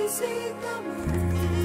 BBC Tamil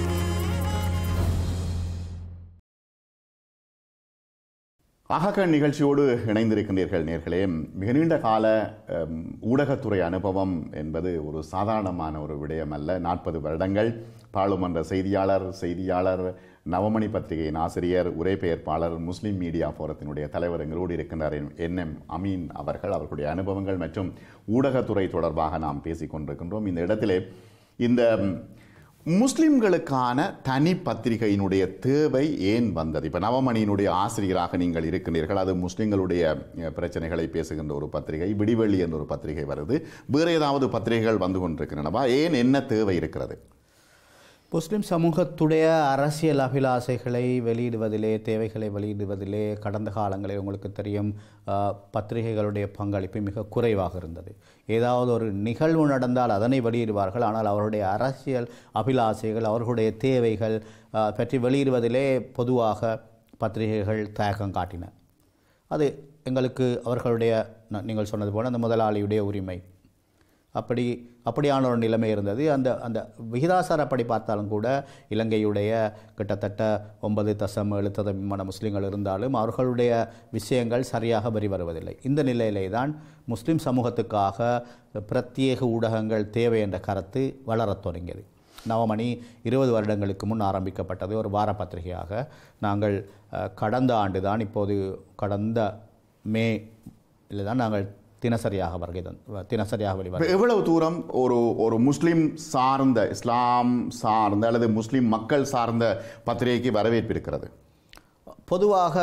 அகக்கண் நிகழ்ச்சியோடு இணைந்திருக்கின்றீர்கள் நேர்களே மிக நீண்ட கால அம், ஊடகத்துறை அனுபவம் என்பது ஒரு சாதாரணமான ஒரு விடயம் அல்ல நாற்பது வருடங்கள் பாராளுமன்ற செய்தியாளர் செய்தியாளர் நவமணி பத்திரிகையின் ஆசிரியர் உரைபெயர்ப்பாளர் முஸ்லிம் மீடியா ஃபோரத்தினுடைய தலைவர் எங்களோடு இருக்கின்றார் என் எம் அமீன் அவர்கள் அவர்களுடைய அனுபவங்கள் மற்றும் ஊடகத்துறை தொடர்பாக நாம் பேசிக் கொண்டிருக்கின்றோம் இந்த இடத்திலே இந்த ம், முஸ்லிம்களுக்கான தனி பத்திரிகையினுடைய தேவை ஏன் வந்தது இப்போ நவமணியினுடைய ஆசிரியராக நீங்கள் இருக்கின்றீர்கள் அது முஸ்லிம்களுடைய அஹ், பிரச்சனைகளை பேசுகின்ற ஒரு பத்திரிகை விடிவெள்ளி என்ற ஒரு பத்திரிகை வருது வேறு ஏதாவது பத்திரிகைகள் வந்து கொண்டிருக்கின்றனவா ஏன் என்ன தேவை இருக்கிறது முஸ்லிம் சமூகத்துடைய அரசியல் அபிலாசைகளை வெளியிடுவதிலே தேவைகளை வெளியிடுவதிலே கடந்த காலங்களில் உங்களுக்கு தெரியும் அஹ், பத்திரிகைகளுடைய பங்களிப்பு மிக குறைவாக இருந்தது ஏதாவது ஒரு நிகழ்வு நடந்தால் அதனை வெளியிடுவார்கள் ஆனால் அவருடைய அரசியல் அபிலாசைகள் அவர்களுடைய தேவைகள் அஹ், பற்றி வெளியிடுவதிலே பொதுவாக பத்திரிகைகள் தயக்கம் காட்டின அது எங்களுக்கு அவர்களுடைய ந- நீங்கள் சொன்னது போல அந்த முதலாளியுடைய உரிமை அப்படி அப்படியான ஒரு நிலைமை இருந்தது அந்த அந்த விகிதாசாரப்படி பார்த்தாலும் கூட இலங்கையுடைய கிட்டத்தட்ட ஒன்பது தசம் ஏழு தசமான முஸ்லீம்கள் இருந்தாலும் அவர்களுடைய விஷயங்கள் சரியாக வரி வருவதில்லை இந்த நிலையிலே தான் முஸ்லீம் சமூகத்துக்காக பிரத்யேக ஊடகங்கள் தேவை என்ற கருத்து வளரத் தொடங்கியது நவமணி இருபது வருடங்களுக்கு முன் ஆரம்பிக்கப்பட்டது ஒரு வார பத்திரிகையாக நாங்கள் அஹ், கடந்த ஆண்டு தான் இப்போது கடந்த மே இல்லை தான் நாங்கள் தினசரியாக வருகை தந்து தினசரியாக வெளிவர இப்ப எவ்வளவு தூரம் ஒரு ஒரு முஸ்லிம் சார்ந்த இஸ்லாம் சார்ந்த அல்லது முஸ்லிம் மக்கள் சார்ந்த பத்திரிகைக்கு வரவேற்பு இருக்கிறது பொதுவாக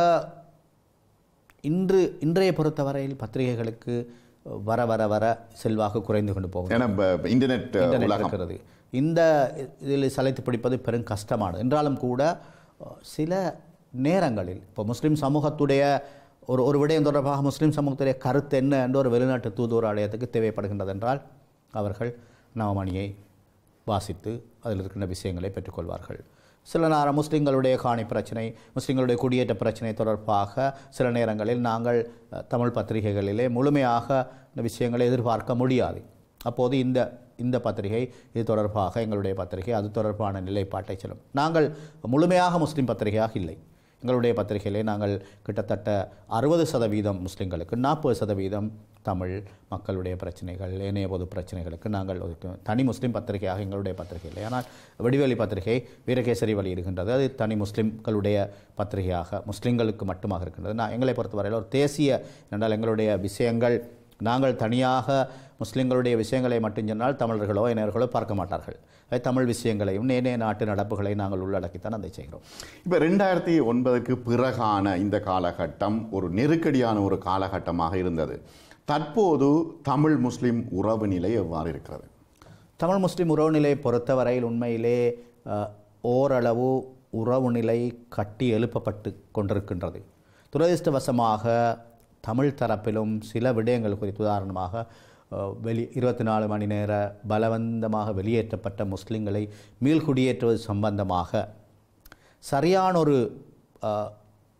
இன்று இன்றைய பொறுத்தவரையில் பத்திரிகைகளுக்கு வர வர வர செல்வாக்கு குறைந்து கொண்டு போகும் ஏன்னா இப்ப இன்டர்நெட் இன்டர்நெட் உலகம் இருக்கிறது இந்த இதில் சலைத்து பிடிப்பது பெரும் கஷ்டமானது என்றாலும் கூட அஹ், சில நேரங்களில் இப்போ முஸ்லீம் சமூகத்துடைய ஒரு ஒரு விடயம் தொடர்பாக முஸ்லீம் சமூகத்துடைய கருத்து என்ன என்று ஒரு வெளிநாட்டு தூதுவர் ஆலயத்துக்கு தேவைப்படுகின்றது என்றால் அவர்கள் நவமணியை வாசித்து அதில் இருக்கின்ற விஷயங்களை பெற்றுக்கொள்வார்கள் சில நேரம் முஸ்லீம்களுடைய காணி பிரச்சனை முஸ்லீம்களுடைய குடியேற்ற பிரச்சனை தொடர்பாக சில நேரங்களில் நாங்கள் அஹ், தமிழ் பத்திரிகைகளிலே முழுமையாக இந்த விஷயங்களை எதிர்பார்க்க முடியாது அப்போது இந்த இந்த பத்திரிகை இது தொடர்பாக எங்களுடைய பத்திரிகை அது தொடர்பான நிலைப்பாட்டை செல்லும் நாங்கள் முழுமையாக முஸ்லீம் பத்திரிகையாக இல்லை எங்களுடைய பத்திரிகையிலே நாங்கள் கிட்டத்தட்ட அறுபது சதவீதம் முஸ்லிம்களுக்கு நாற்பது சதவீதம் தமிழ் மக்களுடைய பிரச்சனைகள் ஏனைய பொது பிரச்சனைகளுக்கு நாங்கள் ஒதுக்கு தனி முஸ்லீம் பத்திரிகையாக எங்களுடைய பத்திரிகை இல்லை ஆனால் விடிவெளி பத்திரிகை வீரகேசரி வெளியிடுகின்றது அது தனி முஸ்லிம்களுடைய பத்திரிகையாக முஸ்லிம்களுக்கு மட்டுமாக இருக்கின்றது நான் எங்களை பொறுத்தவரையில் ஒரு தேசிய என்றால் எங்களுடைய விஷயங்கள் நாங்கள் தனியாக முஸ்லிம்களுடைய விஷயங்களை மட்டும் சொன்னால் தமிழர்களோ இணையர்களோ பார்க்க மாட்டார்கள் அது தமிழ் விஷயங்களையும் ஏனைய நாட்டு நடப்புகளை நாங்கள் உள்ளடக்கித்தான் அதை செய்கிறோம் இப்போ ரெண்டாயிரத்தி ஒன்பதுக்கு பிறகான இந்த காலகட்டம் ஒரு நெருக்கடியான ஒரு காலகட்டமாக இருந்தது தற்போது தமிழ் முஸ்லிம் உறவு நிலை எவ்வாறு இருக்கிறது தமிழ் முஸ்லிம் உறவு நிலையை பொறுத்தவரையில் உண்மையிலே அஹ், ஓரளவு உறவு நிலை கட்டி எழுப்பப்பட்டு கொண்டிருக்கின்றது துரதிர்ஷ்டவசமாக தமிழ் தரப்பிலும் சில விடயங்கள் குறித்து உதாரணமாக அஹ், வெளி இருபத்தி நாலு மணி நேர பலவந்தமாக வெளியேற்றப்பட்ட முஸ்லிம்களை மீள்குடியேற்றுவது சம்பந்தமாக சரியான ஒரு அஹ்,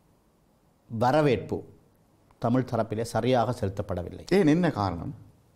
வரவேற்பு தமிழ் தரப்பிலே சரியாக செலுத்தப்படவில்லை ஏன் என்ன காரணம்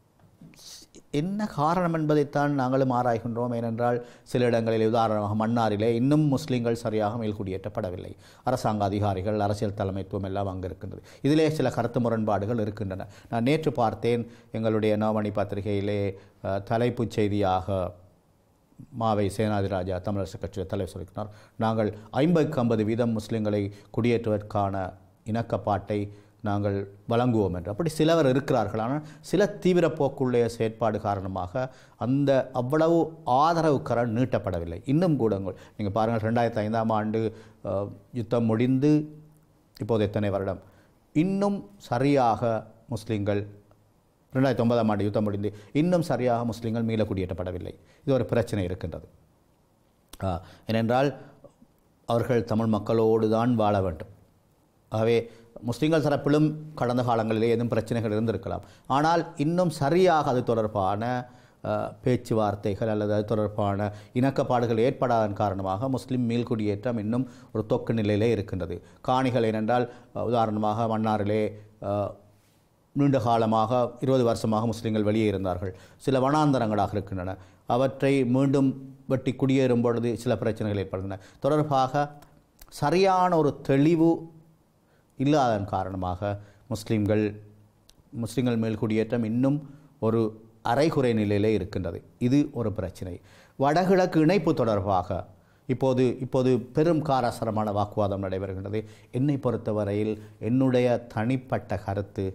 என்ன காரணம் என்பதைத்தான் நாங்களும் ஆராய்கின்றோம் ஏனென்றால் சில இடங்களில் உதாரணமாக மன்னாரிலே இன்னும் முஸ்லீம்கள் சரியாக மேல்குடியேற்றப்படவில்லை அரசாங்க அதிகாரிகள் அரசியல் தலைமைத்துவம் எல்லாம் அங்கு இருக்கின்றது இதிலே சில கருத்து முரண்பாடுகள் இருக்கின்றன நான் நேற்று பார்த்தேன் எங்களுடைய நவமணி பத்திரிகையிலே அஹ், தலைப்புச் செய்தியாக மாவை சேனாதிராஜா தமிழரசு கட்சிയുടെ தலைவர் சொல்லியிருக்கிறார் நாங்கள் ஐம்பதுக்கு ஐம்பது வீதம் முஸ்லிம்களை குடியேற்றுவதற்கான இணக்கப்பாட்டை நாங்கள் வழங்குவோம் என்று அப்படி சிலவர் இருக்கிறார்கள் ஆனால் சில தீவிர போக்குடைய செயற்பாடு காரணமாக அந்த அவ்வளவு ஆதரவு கரம் நீட்டப்படவில்லை இன்னும் கூட நீங்கள் பாருங்கள் ரெண்டாயிரத்தி ஐந்தாம் ஆண்டு அஹ், யுத்தம் முடிந்து இப்போது எத்தனை வருடம் இன்னும் சரியாக முஸ்லிம்கள் ரெண்டாயிரத்தி ஒன்பதாம் ஆண்டு யுத்தம் முடிந்து இன்னும் சரியாக முஸ்லிம்கள் மீள குடியேற்றப்படவில்லை இது ஒரு பிரச்சனை இருக்கின்றது ஆ, ஏனென்றால் அவர்கள் தமிழ் மக்களோடு தான் வாழ வேண்டும் ஆகவே முஸ்லிம்கள் தரப்பிலும் கடந்த காலங்களிலே ஏதும் பிரச்சனைகள் இருந்திருக்கலாம் ஆனால் இன்னும் சரியாக அது தொடர்பான அஹ், பேச்சுவார்த்தைகள் அல்லது அது தொடர்பான இணக்கப்பாடுகள் ஏற்படாதன் காரணமாக முஸ்லிம் மீள்குடியேற்றம் இன்னும் ஒரு தொக்கு நிலையிலே இருக்கின்றது காணிகள் ஏனென்றால் அஹ், உதாரணமாக மன்னாரிலே அஹ், நீண்ட காலமாக இருபது வருஷமாக முஸ்லிம்கள் வெளியே இருந்தார்கள் சில வனாந்தரங்களாக இருக்கின்றன அவற்றை மீண்டும் வெட்டி குடியேறும் பொழுது சில பிரச்சனைகள் ஏற்படுகின்றன தொடர்பாக சரியான ஒரு தெளிவு இல்லாதன் காரணமாக முஸ்லிம்கள் முஸ்லிம்கள் மேல் குடியேற்றம் இன்னும் ஒரு அரைகுறை நிலையிலே இருக்கின்றது இது ஒரு பிரச்சனை வடகிழக்கு இணைப்பு தொடர்பாக இப்போது இப்போது பெரும் காரசரமான வாக்குவாதம் நடைபெறுகின்றது என்னை பொறுத்தவரையில் என்னுடைய தனிப்பட்ட கருத்து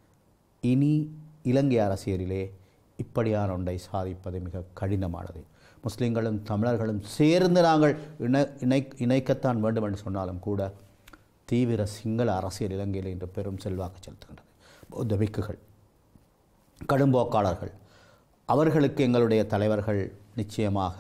இனி இலங்கை அரசியலிலே இப்படியான ஒன்றை சாதிப்பது மிக கடினமானது முஸ்லிம்களும் தமிழர்களும் சேர்ந்து நாங்கள் இணை இணை இணைக்கத்தான் வேண்டும் என்று சொன்னாலும் கூட தீவிர சிங்கள அரசியல் இலங்கையில் இன்று பெரும் செல்வாக்கு செலுத்துகின்றது பௌத்த பிக்குகள் கடும்போக்காளர்கள் அவர்களுக்கு எங்களுடைய தலைவர்கள் நிச்சயமாக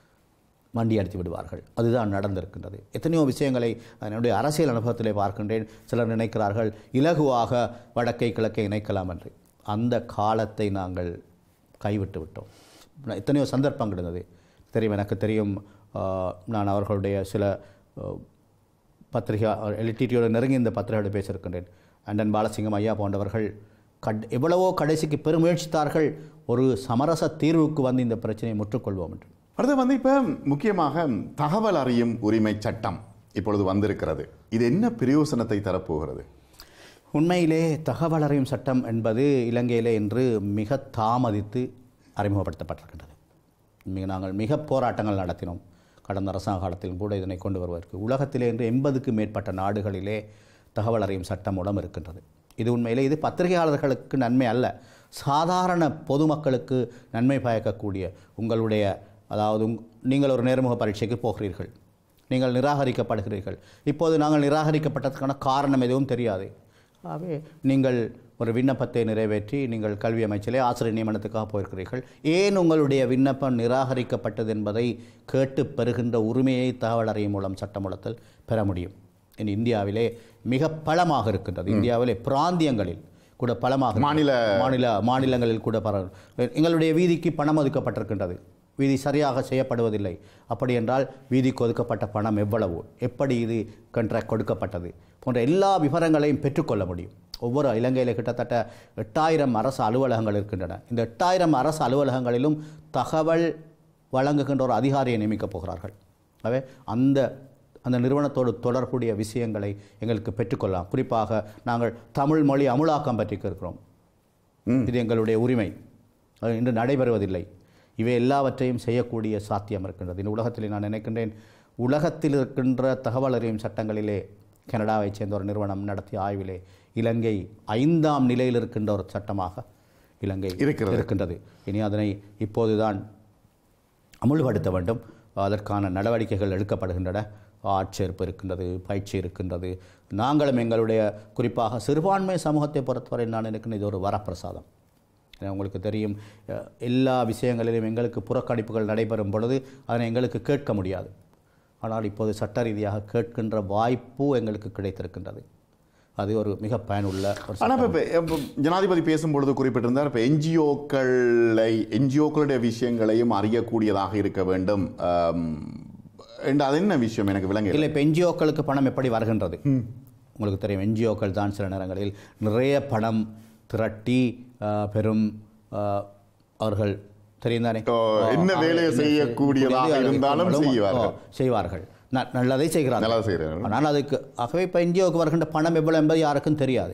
மண்டி அடித்து விடுவார்கள் அதுதான் நடந்திருக்கின்றது எத்தனையோ விஷயங்களை என்னுடைய அரசியல் அனுபவத்திலே பார்க்கின்றேன் சிலர் நினைக்கிறார்கள் இலகுவாக வடக்கை கிழக்கை இணைக்கலாம் என்று அந்த காலத்தை நாங்கள் கைவிட்டு விட்டோம் எத்தனையோ சந்தர்ப்பங்கள் இருந்தது தெரியும் எனக்கு தெரியும் ஆஹ், நான் அவர்களுடைய சில ஆஹ், பத்திரிகை எல்டிடியோட நெருங்கி இந்த பத்திரிகையோடு பேசியிருக்கின்றேன் அண்டன் பாலசிங்கம் ஐயா போன்றவர்கள் கட் எவ்வளவோ கடைசிக்கு பெருமுயற்சித்தார்கள் ஒரு சமரச தீர்வுக்கு வந்து இந்த பிரச்சனையை முற்றுக்கொள்வோம் என்று அடுத்து வந்து இப்போ முக்கியமாக தகவல் அறியும் உரிமை சட்டம் இப்பொழுது வந்திருக்கிறது இது என்ன பிரயோசனத்தை தரப்போகிறது உண்மையிலே தகவல் அறியும் சட்டம் என்பது இலங்கையிலே இன்று மிக தாமதித்து அறிமுகப்படுத்தப்பட்டிருக்கின்றது மிக நாங்கள் மிக போராட்டங்கள் நடத்தினோம் கடந்த அரசாங்க காலத்திலும் கூட இதனை கொண்டு வருவதற்கு உலகத்திலே இன்று எண்பதுக்கு மேற்பட்ட நாடுகளிலே தகவல் அறியும் சட்டம் மூலம் இருக்கின்றது இது உண்மையிலே இது பத்திரிகையாளர்களுக்கு நன்மை அல்ல சாதாரண பொதுமக்களுக்கு நன்மை பயக்கக்கூடிய உங்களுடைய அதாவது உங்- நீங்கள் ஒரு நேர்முக பரீட்சைக்கு போகிறீர்கள் நீங்கள் நிராகரிக்கப்படுகிறீர்கள் இப்போது நாங்கள் நிராகரிக்கப்பட்டதற்கான காரணம் எதுவும் தெரியாது ஆகவே நீங்கள் ஒரு விண்ணப்பத்தை நிறைவேற்றி நீங்கள் கல்வி அமைச்சிலே ஆசிரியர் நியமனத்துக்காக போயிருக்கிறீர்கள் ஏன் உங்களுடைய விண்ணப்பம் நிராகரிக்கப்பட்டது என்பதை கேட்டு பெறுகின்ற உரிமையை தகவல் அறியும் மூலம் சட்டமூலத்தில் பெற முடியும் இனி இந்தியாவிலே மிக பலமாக இருக்கின்றது இந்தியாவிலே பிராந்தியங்களில் கூட பலமாக மாநில மாநில மாநிலங்களில் கூட பர எங்களுடைய வீதிக்கு பணம் ஒதுக்கப்பட்டிருக்கின்றது வீதி சரியாக செய்யப்படுவதில்லை அப்படி என்றால் வீதிக்கு ஒதுக்கப்பட்ட பணம் எவ்வளவு எப்படி இது கண்ட்ராக்ட் கொடுக்கப்பட்டது போன்ற எல்லா விவரங்களையும் பெற்றுக்கொள்ள முடியும் ஒவ்வொரு இலங்கையில் கிட்டத்தட்ட எட்டாயிரம் அரசு அலுவலகங்கள் இருக்கின்றன இந்த எட்டாயிரம் அரசு அலுவலகங்களிலும் தகவல் வழங்குகின்ற ஒரு அதிகாரியை நியமிக்கப் போகிறார்கள் ஆகவே அந்த அந்த நிறுவனத்தோடு தொடர்புடைய விஷயங்களை எங்களுக்கு பெற்றுக்கொள்ளலாம் குறிப்பாக நாங்கள் தமிழ் மொழி அமுலாக்கம் பற்றி இருக்கிறோம் இது எங்களுடைய உரிமை அது இன்று நடைபெறுவதில்லை இவை எல்லாவற்றையும் செய்யக்கூடிய சாத்தியம் இருக்கின்றது இந்த உலகத்தில் நான் நினைக்கின்றேன் உலகத்தில் இருக்கின்ற தகவல் அறியும் சட்டங்களிலே கனடாவைச் சேர்ந்த ஒரு நிறுவனம் நடத்திய ஆய்விலே இலங்கை ஐந்தாம் நிலையில் இருக்கின்ற ஒரு சட்டமாக இலங்கை இருக்கிறது. இருக்கின்றது இனி அதனை இப்போதுதான் அமுல்படுத்த வேண்டும் அதற்கான நடவடிக்கைகள் எடுக்கப்படுகின்றன ஆட்சேர்ப்பு இருக்கின்றது பயிற்சி இருக்கின்றது நாங்களும் எங்களுடைய குறிப்பாக சிறுபான்மை சமூகத்தை பொறுத்தவரை நான் நினைக்கிறேன் இது ஒரு வரப்பிரசாதம் ஏன்னா உங்களுக்கு தெரியும் அஹ், எல்லா விஷயங்களிலும் எங்களுக்கு புறக்கணிப்புகள் நடைபெறும் பொழுது அதனை எங்களுக்கு கேட்க முடியாது ஆனால் இப்போது சட்ட ரீதியாக கேட்கின்ற வாய்ப்பு எங்களுக்கு கிடைத்திருக்கின்றது அது ஒரு மிக பயனுள்ள ஒரு ஆனால் இப்போ இப்போ ஜனாதிபதி பேசும்பொழுது குறிப்பிட்டிருந்தார் இப்போ என்ஜிஓக்களை என்ஜிஓக்களுடைய விஷயங்களையும் அறியக்கூடியதாக இருக்க வேண்டும் ஆம், என்று அது என்ன விஷயம் எனக்கு விளங்க இல்லை இப்போ என்ஜிஓக்களுக்கு பணம் எப்படி வருகின்றது உங்களுக்கு தெரியும் என்ஜிஓக்கள் தான் சில நேரங்களில் நிறைய பணம் திரட்டி ஆ, பெரும் ஆ, அவர்கள் தெரியும் தானே ஓ, என்ன ஆ, வேலையை என்ன செய்யக்கூடியதாக செய்யக்கூடியது, இருந்தாலும் அல்லது செய்வார்கள். ஓ, செய்வார்கள் ந- நல்லதை செய்கிறார்கள் நல்லா செய்கிறார்கள் ஆனால் அதுக்கு ஆகவே இப்போ என்ஜிஓக்கு வருகின்ற பணம் எவ்வளவு என்பது யாருக்கும் தெரியாது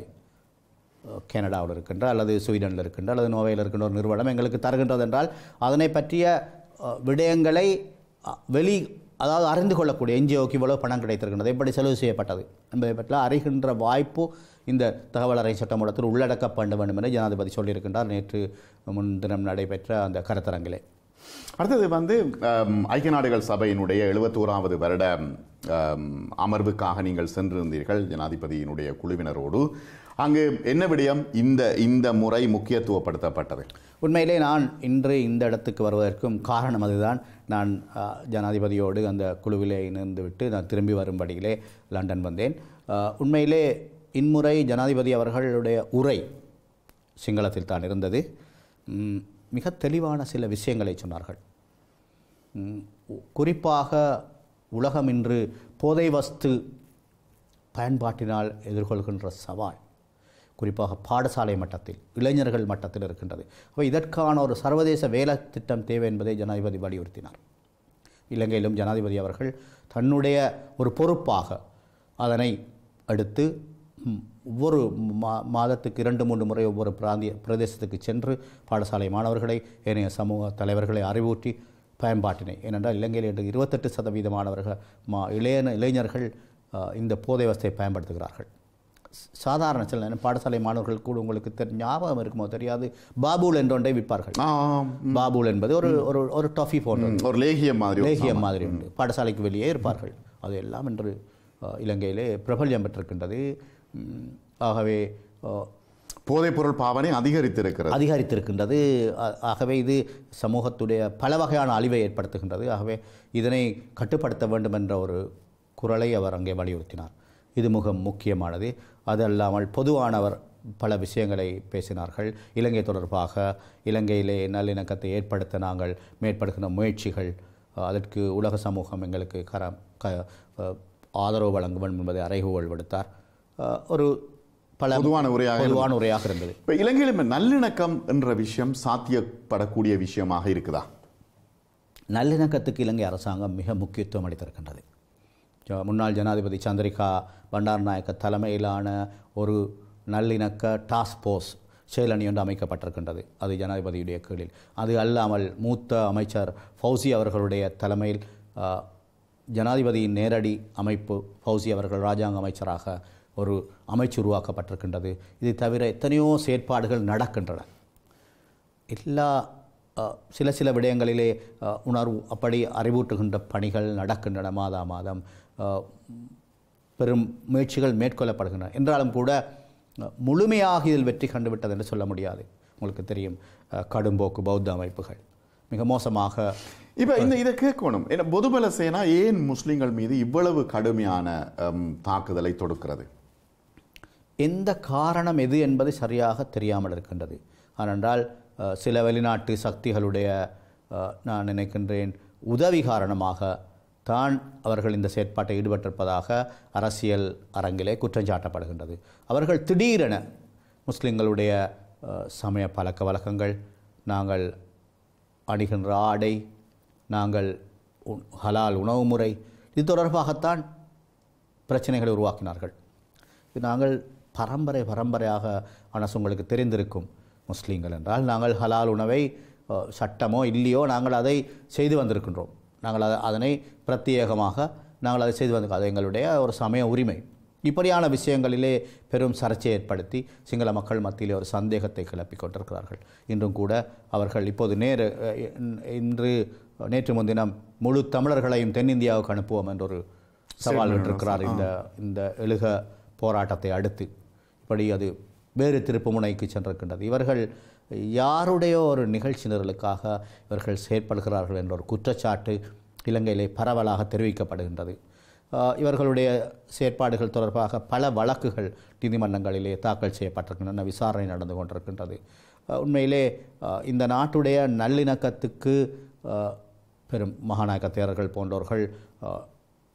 கனடாவில் இருக்கின்ற அல்லது ஸ்வீடனில் இருக்கின்ற அல்லது நோவையில் இருக்கின்ற ஒரு நிறுவனம் எங்களுக்கு தருகின்றது என்றால் அதனை பற்றிய அஹ், விடயங்களை அஹ், வெளி அதாவது அறிந்து கொள்ளக்கூடிய என்ஜிஓக்கு இவ்வளவு பணம் கிடைத்திருக்கின்றது எப்படி செலவு செய்யப்பட்டது என்பதை பற்றி அறிகின்ற வாய்ப்பு இந்த தகவல் அறை சட்டமூலத்தில் உள்ளடக்கப்பட வேண்டும் என ஜனாதிபதி சொல்லியிருக்கின்றார் நேற்று முன்தினம் நடைபெற்ற அந்த கருத்தரங்கிலே அடுத்தது வந்து ஆம், ஐக்கிய நாடுகள் சபையினுடைய எழுபத்தோராவது வருட ஆம், அமர்வுக்காக நீங்கள் சென்றிருந்தீர்கள் ஜனாதிபதியினுடைய குழுவினரோடு அங்கு என்ன விடயம் இந்த இந்த முறை முக்கியத்துவப்படுத்தப்பட்டது உண்மையிலே நான் இன்று இந்த இடத்துக்கு வருவதற்கும் காரணம் அதுதான் நான் ஆ, ஜனாதிபதியோடு அந்த குழுவிலே இணைந்து விட்டு நான் திரும்பி வரும்படியிலே லண்டன் வந்தேன் ஆ, உண்மையிலே இன்முறை ஜனாதிபதி அவர்களுடைய உரை சிங்களத்தில் தான் இருந்தது ம், மிக தெளிவான சில விஷயங்களை சொன்னார்கள் ம், குறிப்பாக உலகம் இன்று போதை வஸ்து பயன்பாட்டினால் எதிர்கொள்கின்ற சவால் குறிப்பாக பாடசாலை மட்டத்தில் இளைஞர்கள் மட்டத்தில் இருக்கின்றது அப்போ இதற்கான ஒரு சர்வதேச வேலை திட்டம் தேவை என்பதை ஜனாதிபதி வலியுறுத்தினார் இலங்கையிலும் ஜனாதிபதி அவர்கள் தன்னுடைய ஒரு பொறுப்பாக அதனை அடுத்து ம், ஒவ்வொரு மா மாதத்துக்கு இரண்டு மூன்று முறை ஒவ்வொரு பிராந்திய பிரதேசத்துக்கு சென்று பாடசாலை மாணவர்களை ஏனைய சமூக தலைவர்களை அறிவூட்டி பயன்பாட்டினை ஏனென்றால் இலங்கையில் இன்று இருபத்தெட்டு சதவீத மாணவர்கள் மா இளைய இளைஞர்கள் ஆ, இந்த போதை வசதியை பயன்படுத்துகிறார்கள் ச- சாதாரண சில நேரம் பாடசாலை மாணவர்கள் கூட உங்களுக்கு தெரி ஞாபகம் இருக்குமோ தெரியாது பாபுல் என்ற ஒன்றை விற்பார்கள் ஆம். பாபுல் என்பது ஒரு ஒரு ஒரு டஃபி போன்றது ஒரு லேகியம் மாதிரி ஒரு லேகியம் மாதிரி உண்டு பாடசாலைக்கு வெளியே இருப்பார்கள் அது எல்லாம் இன்று அஹ், இலங்கையிலே பிரபல்யம் பெற்றிருக்கின்றது ம், ஆகவே அஹ், போதைப்பொருள் பாவனை அதிகரித்திருக்கிறது அதிகரித்திருக்கின்றது ஆ- ஆகவே இது சமூகத்துடைய பல வகையான அழிவை ஏற்படுத்துகின்றது ஆகவே இதனை கட்டுப்படுத்த வேண்டும் என்ற ஒரு குரலை அவர் அங்கே வலியுறுத்தினார் இது மிக முக்கியமானது அது அல்லாமல் பொதுவானவர் பல விஷயங்களை பேசினார்கள் இலங்கை தொடர்பாக இலங்கையிலே நல்லிணக்கத்தை ஏற்படுத்த நாங்கள் மேற்படுகின்ற முயற்சிகள் அஹ், அதற்கு உலக சமூகம் எங்களுக்கு கர க அஹ், ஆதரவு வழங்க வேண்டும் என்பதை அறைகூவல் விடுத்தார் அஹ், ஒரு பல பொதுவான உரையாக பொதுவான உரையாக இருந்தது இப்போ இலங்கையில் இப்ப நல்லிணக்கம் என்ற விஷயம் சாத்தியப்படக்கூடிய விஷயமாக இருக்குதா நல்லிணக்கத்துக்கு இலங்கை அரசாங்கம் மிக முக்கியத்துவம் அளித்திருக்கின்றது ஜ- முன்னாள் ஜனாதிபதி சந்திரிகா பண்டாரநாயக்க தலைமையிலான ஒரு நல்லிணக்க டாஸ்க் ஃபோர்ஸ் செயலணி ஒன்று அமைக்கப்பட்டிருக்கின்றது அது ஜனாதிபதியுடைய கீழில் அது அல்லாமல் மூத்த அமைச்சர் ஃபௌசி அவர்களுடைய தலைமையில் ஆ, ஜனாதிபதியின் நேரடி அமைப்பு ஃபௌசி அவர்கள் ராஜாங்க அமைச்சராக ஒரு அமைச்சு உருவாக்கப்பட்டிருக்கின்றது இது தவிர எத்தனையோ செயற்பாடுகள் நடக்கின்றன எல்லா அஹ், சில சில விடயங்களிலே அஹ், உணர்வு அப்படி அறிவூட்டுகின்ற பணிகள் நடக்கின்றன மாதா மாதம் அஹ், பெரும் முயற்சிகள் மேற்கொள்ளப்படுகின்றன என்றாலும் கூட அஹ், முழுமையாக இதில் வெற்றி கண்டுவிட்டது என்று சொல்ல முடியாது உங்களுக்கு தெரியும் அஹ், கடும்போக்கு பௌத்த அமைப்புகள் மிக மோசமாக இப்போ இந்த இதை கேட்கணும் ஏன்னா பொதுபல சேனா ஏன் முஸ்லிம்கள் மீது இவ்வளவு கடுமையான ஹம், தாக்குதலை தொடுக்கிறது எந்த காரணம் எது என்பது சரியாக தெரியாமல் இருக்கின்றது ஏனென்றால் அஹ், சில வெளிநாட்டு சக்திகளுடைய அஹ், நான் நினைக்கின்றேன் உதவி காரணமாக தான் அவர்கள் இந்த செயற்பாட்டை ஈடுபட்டிருப்பதாக அரசியல் அரங்கிலே குற்றம் சாட்டப்படுகின்றது அவர்கள் திடீரென முஸ்லிம்களுடைய அஹ், சமய பழக்க வழக்கங்கள் நாங்கள் அணிகின்ற ஆடை நாங்கள் உண்- ஹலால் உணவு முறை இது தொடர்பாகத்தான் பிரச்சனைகளை உருவாக்கினார்கள் இது நாங்கள் பரம்பரை பரம்பரையாக ஆனால் உங்களுக்கு தெரிந்திருக்கும் முஸ்லீம்கள் என்றால் நாங்கள் ஹலால் உணவை அஹ், சட்டமோ இல்லையோ நாங்கள் அதை செய்து வந்திருக்கின்றோம் நாங்கள் அதை அதனை பிரத்யேகமாக நாங்கள் அதை செய்து வந்திருக்கோம் அது எங்களுடைய ஒரு சமய உரிமை இப்படியான விஷயங்களிலே பெரும் சர்ச்சையை ஏற்படுத்தி சிங்கள மக்கள் மத்தியிலே ஒரு சந்தேகத்தை கிளப்பிக் கொண்டிருக்கிறார்கள் இன்றும் கூட அவர்கள் இப்போது நேரு அஹ், இன்- இன்று நேற்று முன்தினம் முழு தமிழர்களையும் தென்னிந்தியாவுக்கு அனுப்புவோம் என்றொரு சவால் விட்டிருக்கிறார் இந்த இந்த எழுக போராட்டத்தை அடுத்து இப்படி அது வேறு திருப்பு முனைக்கு சென்றிருக்கின்றது இவர்கள் யாருடைய ஒரு நிகழ்ச்சி நிரலுக்காக இவர்கள் செயற்படுகிறார்கள் என்ற ஒரு குற்றச்சாட்டு இலங்கையிலே பரவலாக தெரிவிக்கப்படுகின்றது ஆஹ் இவர்களுடைய செயற்பாடுகள் தொடர்பாக பல வழக்குகள் நீதிமன்றங்களிலே தாக்கல் செய்யப்பட்டிருக்கின்றன விசாரணை நடந்து கொண்டிருக்கின்றது ஆஹ் உண்மையிலே ஆஹ் இந்த நாட்டுடைய நல்லிணக்கத்துக்கு ஆஹ் பெரும் மகாநாயக்க தேரர்கள் போன்றவர்கள் ஆஹ்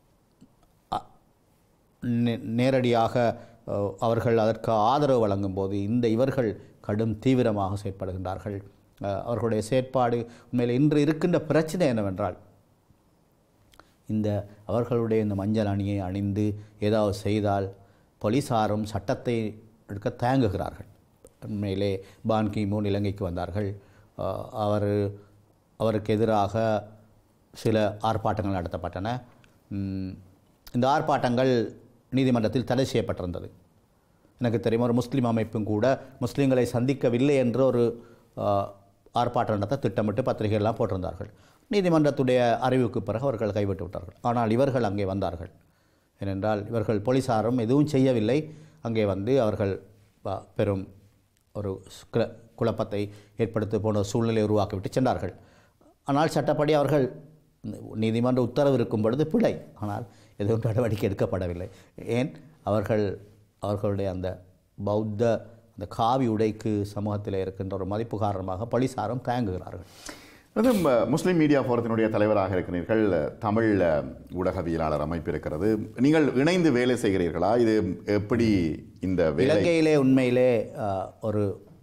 நே- நேரடியாக அஹ், அவர்கள் அதற்கு ஆதரவு வழங்கும் போது இந்த இவர்கள் கடும் தீவிரமாக செயற்படுகின்றார்கள் அஹ், அவர்களுடைய செயற்பாடு உண்மையில் இன்று இருக்கின்ற பிரச்சனை என்னவென்றால் இந்த அவர்களுடைய இந்த மஞ்சள் அணியை அணிந்து ஏதாவது செய்தால் போலீசாரும் சட்டத்தை எடுக்க தயங்குகிறார்கள் உண்மையிலே பான் கி மூன் இலங்கைக்கு வந்தார்கள் அஹ், அவர் அவருக்கு எதிராக சில ஆர்ப்பாட்டங்கள் நடத்தப்பட்டன ம், இந்த ஆர்ப்பாட்டங்கள் நீதிமன்றத்தில் தடை செய்யப்பட்டிருந்தது எனக்கு தெரியும் ஒரு முஸ்லீம் அமைப்பும் கூட முஸ்லீம்களை சந்திக்கவில்லை என்று ஒரு ஆஹ், ஆர்ப்பாட்டம் நடத்த திட்டமிட்டு பத்திரிகையெல்லாம் போட்டிருந்தார்கள் நீதிமன்றத்துடைய அறிவுக்கு பிறகு அவர்கள் கைவிட்டு விட்டார்கள் ஆனால் இவர்கள் அங்கே வந்தார்கள் ஏனென்றால் இவர்கள் போலீசாரும் எதுவும் செய்யவில்லை அங்கே வந்து அவர்கள் ப- பெரும் ஒரு குல- குழப்பத்தை ஏற்படுத்த போன சூழ்நிலை உருவாக்கிவிட்டு சென்றார்கள் ஆனால் சட்டப்படி அவர்கள் நீதிமன்ற உத்தரவு இருக்கும் பொழுது பிழை ஆனால் எதுவும் நடவடிக்கை எடுக்கப்படவில்லை ஏன் அவர்கள் அவர்களுடைய அந்த பௌத்த அந்த காவி உடைக்கு சமூகத்தில் இருக்கின்ற ஒரு மதிப்பு காரணமாக போலீசாரும் தயங்குகிறார்கள் அது ம- முஸ்லிம் மீடியா ஃபோரத்தினுடைய தலைவராக இருக்கிறீர்கள் தமிழ் அஹ், ஊடகவியலாளர் அமைப்பு இருக்கிறது நீங்கள் இணைந்து வேலை செய்கிறீர்களா இது எப்படி இந்த வேலை இலங்கையிலே உண்மையிலே அஹ், ஒரு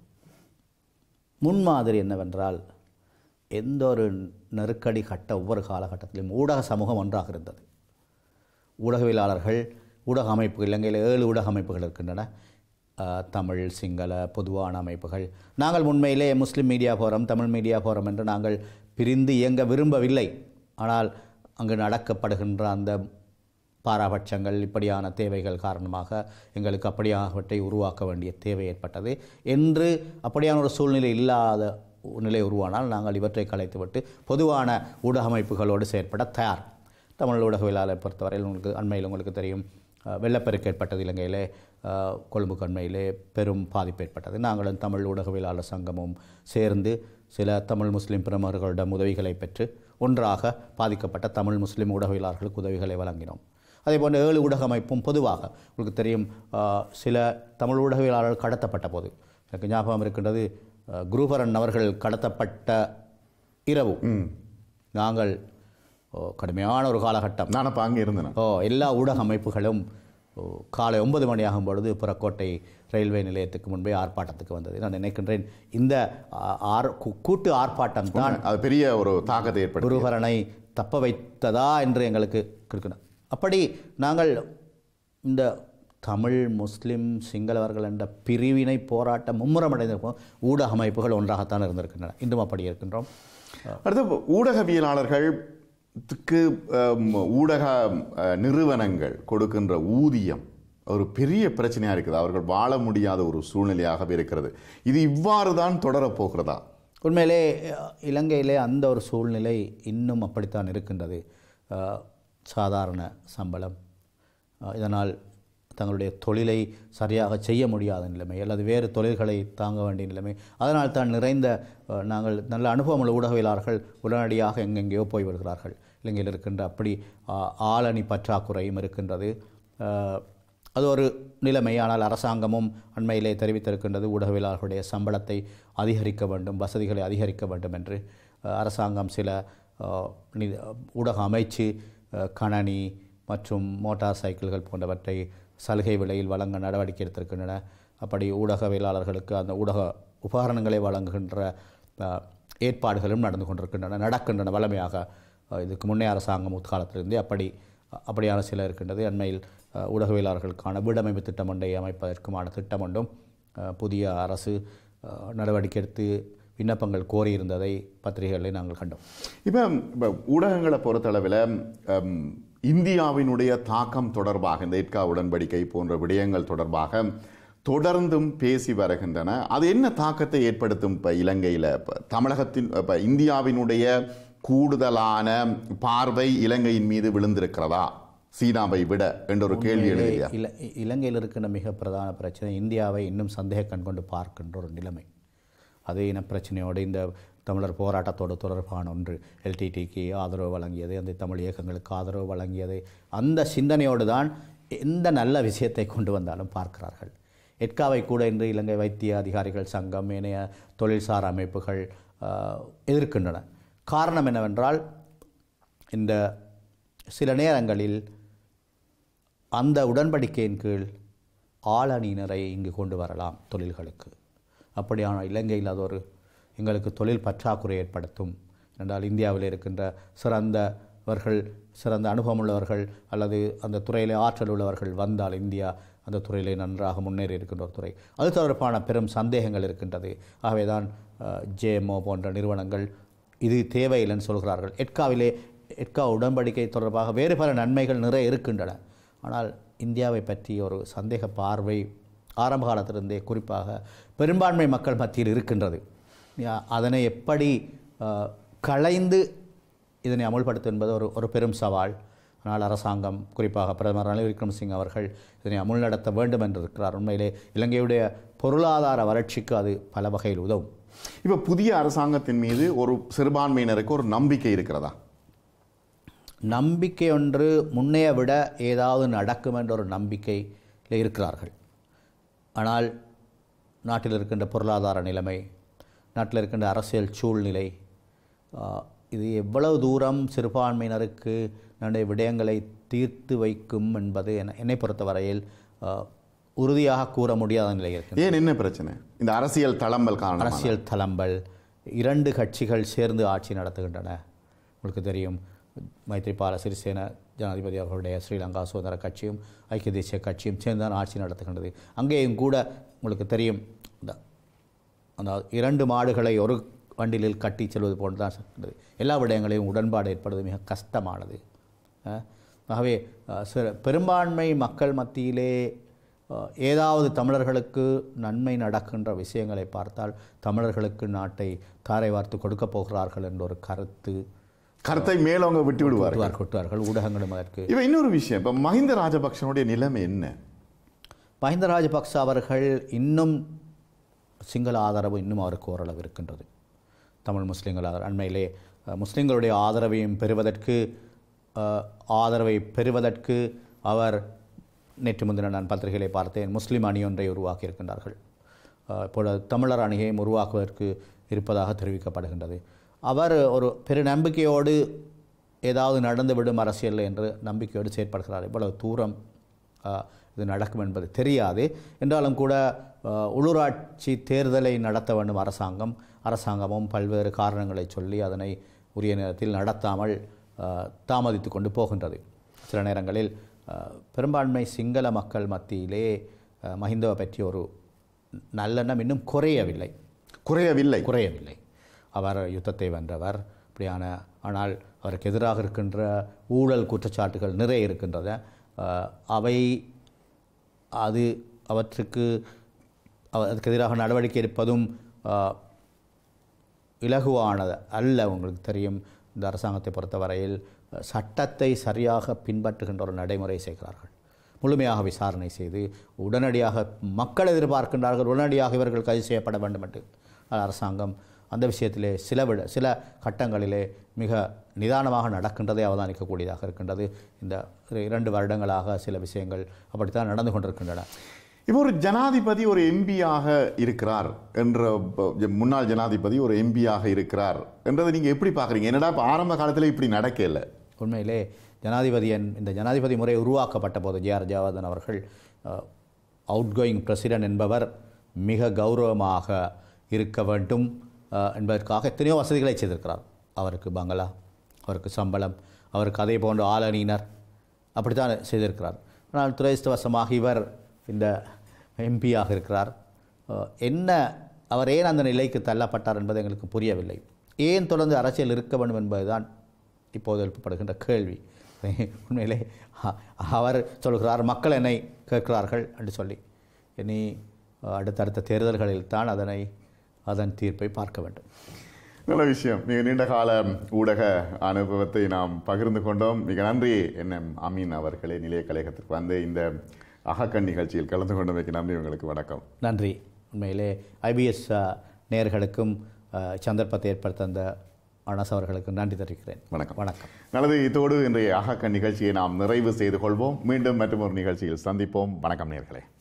முன்மாதிரி என்னவென்றால் எந்த ஒரு நெருக்கடி கட்ட ஒவ்வொரு காலகட்டத்திலும் ஊடக சமூகம் ஒன்றாக இருந்தது ஊடகவியலாளர்கள் ஊடக அமைப்புகள் இலங்கையில் ஏழு ஊடக அமைப்புகள் இருக்கின்றன அஹ், தமிழ் சிங்கள பொதுவான அமைப்புகள் நாங்கள் உண்மையிலே Muslim media forum Tamil media forum என்று நாங்கள் பிரிந்து இயங்க விரும்பவில்லை ஆனால் அங்கு நடக்கப்படுகின்ற அந்த பாராபட்சங்கள் இப்படியான தேவைகள் காரணமாக எங்களுக்கு அப்படியாகவற்றை உருவாக்க வேண்டிய தேவை ஏற்பட்டது என்று அப்படியான ஒரு சூழ்நிலை இல்லாத நிலை உருவானால் நாங்கள் இவற்றை கலைத்துவிட்டு பொதுவான ஊடக அமைப்புகளோடு செயற்பட தயார் தமிழ் ஊடகவியலாளர் பொறுத்தவரையில் உங்களுக்கு அண்மையில் உங்களுக்கு தெரியும் அஹ், வெள்ளப்பெருக்கு ஏற்பட்டது இலங்கையிலே அஹ், கொழும்பு கண்மையிலே பெரும் பாதிப்பு ஏற்பட்டது நாங்களும் தமிழ் ஊடகவியலாளர் சங்கமும் சேர்ந்து சில தமிழ் முஸ்லிம் பிரமுகர்களிடம் உதவிகளை பெற்று ஒன்றாக பாதிக்கப்பட்ட தமிழ் முஸ்லிம் ஊடகவியலாளர்களுக்கு உதவிகளை வழங்கினோம் அதே போன்ற ஏழு ஊடக அமைப்பும் பொதுவாக உங்களுக்கு தெரியும் அஹ், சில தமிழ் ஊடகவியலாளர்கள் கடத்தப்பட்ட போது எனக்கு ஞாபகம் இருக்கின்றது அஹ், குருபரன் அவர்கள் கடத்தப்பட்ட இரவு நாங்கள் ஓ, கடுமையான ஒரு காலகட்டம் நான் அப்போ அங்கே இருந்தேன் ஓ எல்லா ஊடக அமைப்புகளும் ஓ, காலை ஒன்பது மணி ஆகும் பொழுது புறக்கோட்டை ரயில்வே நிலையத்துக்கு முன்பே ஆர்ப்பாட்டத்துக்கு வந்தது நான் நினைக்கின்றேன் இந்த ஆ- ஆர் கூ- கூட்டு ஆர்ப்பாட்டம் தான் அது பெரிய ஒரு தாக்கத்தை ஏற்படுத்தி குருஹரனை தப்ப வைத்ததா என்று எங்களுக்கு இருக்கணும் அப்படி நாங்கள் இந்த தமிழ் முஸ்லிம் சிங்களவர்கள் என்ற பிரிவினை போராட்டம் மும்முரம் அடைந்திருப்போம் ஊடக அமைப்புகள் ஒன்றாகத்தான் இருந்திருக்கின்றன இன்றும் அப்படி இருக்கின்றோம் அடுத்து ஊடகவியலாளர்களுக்கு அம், ஊடக அஹ், நிறுவனங்கள் கொடுக்கின்ற ஊதியம் ஒரு பெரிய பிரச்சனையாக இருக்குது அவர்கள் வாழ முடியாத ஒரு சூழ்நிலையாகவே இருக்கிறது இது இவ்வாறு தான் தொடரப் போகிறதா உண்மையிலே அஹ், இலங்கையிலே அந்த ஒரு சூழ்நிலை இன்னும் அப்படித்தான் இருக்கின்றது அஹ், சாதாரண சம்பளம் அஹ், இதனால் தங்களுடைய தொழிலை சரியாக செய்ய முடியாத நிலைமை அல்லது வேறு தொழில்களை தாங்க வேண்டிய நிலைமை அதனால் தான் நிறைந்த அஹ், நாங்கள் நல்ல அனுபவமுள்ள ஊடகவியலாளர்கள் உடனடியாக எங்கெங்கேயோ போய் வருகிறார்கள் இலங்கையில் இருக்கின்ற அப்படி அஹ், ஆளணி பற்றாக்குறையும் இருக்கின்றது அஹ், அது ஒரு நிலைமை ஆனால் அரசாங்கமும் அண்மையிலே தெரிவித்திருக்கின்றது ஊடகவியலாளர்களுடைய சம்பளத்தை அதிகரிக்க வேண்டும் வசதிகளை அதிகரிக்க வேண்டும் என்று அஹ், அரசாங்கம் சில அஹ், நி- ஊடக அமைச்சு அஹ், கணனி மற்றும் மோட்டார் சைக்கிள்கள் போன்றவற்றை சலுகை விலையில் வழங்க நடவடிக்கை எடுத்திருக்கின்றன அப்படி ஊடகவியலாளர்களுக்கு அந்த ஊடக உபகரணங்களை வழங்குகின்ற அஹ், ஏற்பாடுகளும் நடந்து கொண்டிருக்கின்றன நடக்கின்றன வளமையாக அஹ், இதுக்கு முன்னே அரசாங்கம் உட்காலத்திலிருந்தே அப்படி அப்படியான சில இருக்கின்றது அண்மையில் அஹ், ஊடகவியலாளர்களுக்கான வீடமைப்பு திட்டம் ஒன்றை அமைப்பதற்குமான திட்டம் ஒன்றும் அஹ், புதிய அரசு அஹ், நடவடிக்கை எடுத்து விண்ணப்பங்கள் கோரியிருந்ததை பத்திரிகைகளில் நாங்கள் கண்டோம் இப்போ இப்போ ஊடகங்களை பொறுத்தளவில் அம், இந்தியாவினுடைய தாக்கம் தொடர்பாக இந்த எட்கா உடன்படிக்கை போன்ற விடயங்கள் தொடர்பாக தொடர்ந்தும் பேசி வருகின்றன அது என்ன தாக்கத்தை ஏற்படுத்தும் இப்போ இலங்கையில் இப்போ தமிழகத்தின் இப்போ இந்தியாவினுடைய கூடுதலான பார்வை இலங்கையின் மீது விழுந்திருக்கிறதா சீனாவை விட என்ற ஒரு கேள்வி எழுதியா இல இலங்கையில் இருக்கின்ற மிக பிரதான பிரச்சனை இந்தியாவை இன்னும் சந்தேக கண் கொண்டு பார்க்கின்ற ஒரு நிலைமை அது இன பிரச்சனையோடு இந்த தமிழர் போராட்டத்தோடு தொடர்பான ஒன்று எல்டிடிக்கு ஆதரவு வழங்கியது அந்த தமிழ் இயக்கங்களுக்கு ஆதரவு வழங்கியது அந்த சிந்தனையோடு தான் எந்த நல்ல விஷயத்தை கொண்டு வந்தாலும் பார்க்கிறார்கள் எட்காவை கூட இன்று இலங்கை வைத்திய அதிகாரிகள் சங்கம் ஏனைய தொழில்சார் அமைப்புகள் ஆஹ், எதிர்க்கின்றன காரணம் என்னவென்றால் இந்த சில நேரங்களில் அந்த உடன்படிக்கையின் கீழ் ஆளணியினரை இங்கு கொண்டு வரலாம் தொழில்களுக்கு அப்படியான இலங்கையில் அது ஒரு எங்களுக்கு தொழில் பற்றாக்குறை ஏற்படுத்தும் என்றால் இந்தியாவில் இருக்கின்ற சிறந்தவர்கள் சிறந்த அனுபவமுள்ளவர்கள் அல்லது அந்த துறையில் ஆற்றல் உள்ளவர்கள் வந்தால் இந்தியா அந்த துறையிலே நன்றாக முன்னேறி இருக்கின்ற ஒரு துறை அது தொடர்பான பெரும் சந்தேகங்கள் இருக்கின்றது ஆகவேதான் ஜேஎம்ஓ போன்ற நிறுவனங்கள் இது தேவையில்லைன்னு சொல்கிறார்கள் எட்காவிலே எட்கா உடன்படிக்கை தொடர்பாக வேறு பல நன்மைகள் நிறைய இருக்கின்றன ஆனால் இந்தியாவை பற்றி ஒரு சந்தேக பார்வை ஆரம்ப காலத்திலிருந்தே குறிப்பாக பெரும்பான்மை மக்கள் மத்தியில் இருக்கின்றது யா- அதனை எப்படி அஹ், களைந்து இதனை அமுல்படுத்தும் என்பது ஒரு ஒரு பெரும் சவால் ஆனால் அரசாங்கம் குறிப்பாக பிரதமர் ரணில் விக்ரமசிங் அவர்கள் இதனை அமுல் நடத்த வேண்டும் என்று இருக்கிறார் உண்மையிலே இலங்கையுடைய பொருளாதார வளர்ச்சிக்கு அது பல வகையில் உதவும் இப்போ புதிய அரசாங்கத்தின் மீது ஒரு சிறுபான்மையினருக்கு ஒரு நம்பிக்கை இருக்கிறதா நம்பிக்கை ஒன்று முன்னைய விட ஏதாவது நடக்கும் என்ற ஒரு நம்பிக்கையில் இருக்கிறார்கள் ஆனால் நாட்டில் இருக்கின்ற பொருளாதார நிலைமை நாட்டில் இருக்கின்ற அரசியல் சூழ்நிலை ஆஹ், இது எவ்வளவு தூரம் சிறுபான்மையினருக்கு நம்முடைய விடயங்களை தீர்த்து வைக்கும் என்பது என்னை- என்னை பொறுத்தவரையில் ஆஹ், உறுதியாக கூற முடியாத நிலை இருக்கு ஏன் என்ன பிரச்சனை இந்த அரசியல் தளம்பல் காரணம் அரசியல் தளம்பல் இரண்டு கட்சிகள் சேர்ந்து ஆட்சி நடத்துகின்றன உங்களுக்கு தெரியும் மைத்ரிபால சிறிசேன ஜனாதிபதி அவர்களுடைய ஸ்ரீலங்கா சுதந்திர கட்சியும் ஐக்கிய தேசிய கட்சியும் சேர்ந்து தான் ஆட்சி நடத்துகின்றது அங்கேயும் கூட உங்களுக்கு தெரியும் இந்த அந்த இரண்டு மாடுகளை ஒரு வண்டிலில் கட்டி செல்வது போன்று தான் இருக்கின்றது எல்லா விடயங்களையும் உடன்பாடு ஏற்படுவது மிக கஷ்டமானது அஹ், ஆகவே அஹ், சில பெரும்பான்மை மக்கள் மத்தியிலே அஹ், ஏதாவது தமிழர்களுக்கு நன்மை நடக்கின்ற விஷயங்களை பார்த்தால் தமிழர்களுக்கு நாட்டை தாரை வார்த்து கொடுக்கப் போகிறார்கள் என்ற ஒரு கருத்து கருத்தை மேலவங்க விட்டு விடுவார் கொட்டுவார் கொட்டுவார்கள் ஊடகங்களும் அதற்கு இவ இன்னொரு விஷயம் இப்ப மஹிந்த ராஜபக்ஷனுடைய நிலைமை என்ன மஹிந்த ராஜபக்ச அவர்கள் இன்னும் சிங்கள ஆதரவு இன்னும் அவருக்கு ஓரளவு இருக்கின்றது தமிழ் முஸ்லீம்கள் ஆதரவு அண்மையிலே அஹ், முஸ்லீம்களுடைய ஆதரவையும் பெறுவதற்கு அஹ், ஆதரவை பெறுவதற்கு அவர் நேற்று முந்தின நான் பத்திரிகைகளை பார்த்தேன் முஸ்லீம் அணி ஒன்றை உருவாக்கி இருக்கின்றார்கள் அஹ், இப்பொழுது தமிழர் அணியையும் உருவாக்குவதற்கு இருப்பதாக தெரிவிக்கப்படுகின்றது அவர் ஒரு பெரு நம்பிக்கையோடு ஏதாவது நடந்துவிடும் அரசியல் என்று நம்பிக்கையோடு செயற்படுகிறார் இவ்வளவு தூரம் ஆஹ், இது நடக்கும் என்பது தெரியாது என்றாலும் கூட ஆஹ், உள்ளூராட்சி தேர்தலை நடத்த வேண்டும் அரசாங்கம் அரசாங்கமும் பல்வேறு காரணங்களை சொல்லி அதனை உரிய நேரத்தில் நடத்தாமல் ஆஹ், தாமதித்து கொண்டு போகின்றது சில நேரங்களில் ஆஹ், பெரும்பான்மை சிங்கள மக்கள் மத்தியிலே ஆஹ், மஹிந்தவை பற்றி ஒரு நல்லெண்ணம் இன்னும் குறையவில்லை குறையவில்லை குறையவில்லை அவர் யுத்தத்தை வென்றவர் இப்படியான ஆனால் அவருக்கு எதிராக இருக்கின்ற ஊழல் குற்றச்சாட்டுகள் நிறைய இருக்கின்றன அஹ், அவை அது அவற்றுக்கு அவ- அதுக்கு எதிராக நடவடிக்கை எடுப்பதும் அஹ், இலகுவானது அல்ல உங்களுக்கு தெரியும் இந்த அரசாங்கத்தை பொறுத்தவரையில் அஹ், சட்டத்தை சரியாக பின்பற்றுகின்ற ஒரு நடைமுறை செய்கிறார்கள் முழுமையாக விசாரணை செய்து உடனடியாக மக்கள் எதிர்பார்க்கின்றார்கள் உடனடியாக இவர்கள் கைது செய்யப்பட வேண்டும் என்று ஆனால் அரசாங்கம் அந்த விஷயத்திலே சில விட சில கட்டங்களிலே மிக நிதானமாக நடக்கின்றதை அவதானிக்கக்கூடியதாக இருக்கின்றது இந்த இரண்டு வருடங்களாக சில விஷயங்கள் அப்படித்தான் நடந்து கொண்டிருக்கின்றன இப்போ ஒரு ஜனாதிபதி ஒரு எம்பியாக இருக்கிறார் என்ற ப- முன்னாள் ஜனாதிபதி ஒரு எம்பியாக இருக்கிறார் என்றதை நீங்க எப்படி பார்க்குறீங்க என்னடா இப்போ ஆரம்ப காலத்தில் இப்படி நடக்கல உண்மையிலே ஜனாதிபதி என் இந்த ஜனாதிபதி முறை உருவாக்கப்பட்ட போது ஜே ஆர் ஜவர்தன் அவர்கள் அவுட் கோயிங் பிரசிடென்ட் என்பவர் மிக கௌரவமாக இருக்க வேண்டும் அஹ், என்பதற்காக எத்தனையோ வசதிகளை செய்திருக்கிறார் அவருக்கு பங்களா அவருக்கு சம்பளம் அவருக்கு அதே போன்ற ஆளணியினர் அப்படித்தான் செய்திருக்கிறார் ஆனால் துரதிருஷ்டவசமாக இவர் இந்த எம்பியாக இருக்கிறார் அஹ், என்ன அவர் ஏன் அந்த நிலைக்கு தள்ளப்பட்டார் என்பது எங்களுக்கு புரியவில்லை ஏன் தொடர்ந்து அரசியல் இருக்க வேண்டும் என்பதுதான் இப்போது எழுப்பப்படுகின்ற கேள்வி உண்மையிலே அ- அவர் சொல்கிறார் மக்கள் என்னை கேட்கிறார்கள் என்று சொல்லி இனி அடுத்தடுத்த தேர்தல்களில் தான் அதனை அதன் தீர்ப்பை பார்க்க வேண்டும் நல்ல விஷயம் மிக நீண்ட கால ஊடக அனுபவத்தை நாம் பகிர்ந்து கொண்டோம் மிக நன்றி என்எம் அமீன் அவர்களே நிலைய கழகத்திற்கு வந்து இந்த அகக்கண் நிகழ்ச்சியில் கலந்து கொண்டமைக்கு நன்றி உங்களுக்கு வணக்கம் நன்றி உண்மையிலே ஐபிஎஸ் நேயர்களுக்கும் அஹ், சந்தர்ப்பத்தை ஏற்படுத்த அந்த அனஸ் அவர்களுக்கு நன்றி தெரிவிக்கிறேன் வணக்கம் வணக்கம் நல்லது இதோடு இன்றைய அகக்கண் நிகழ்ச்சியை நாம் நிறைவு செய்து கொள்வோம் மீண்டும் மற்றும் ஒரு நிகழ்ச்சியில் சந்திப்போம் வணக்கம் நேர்களே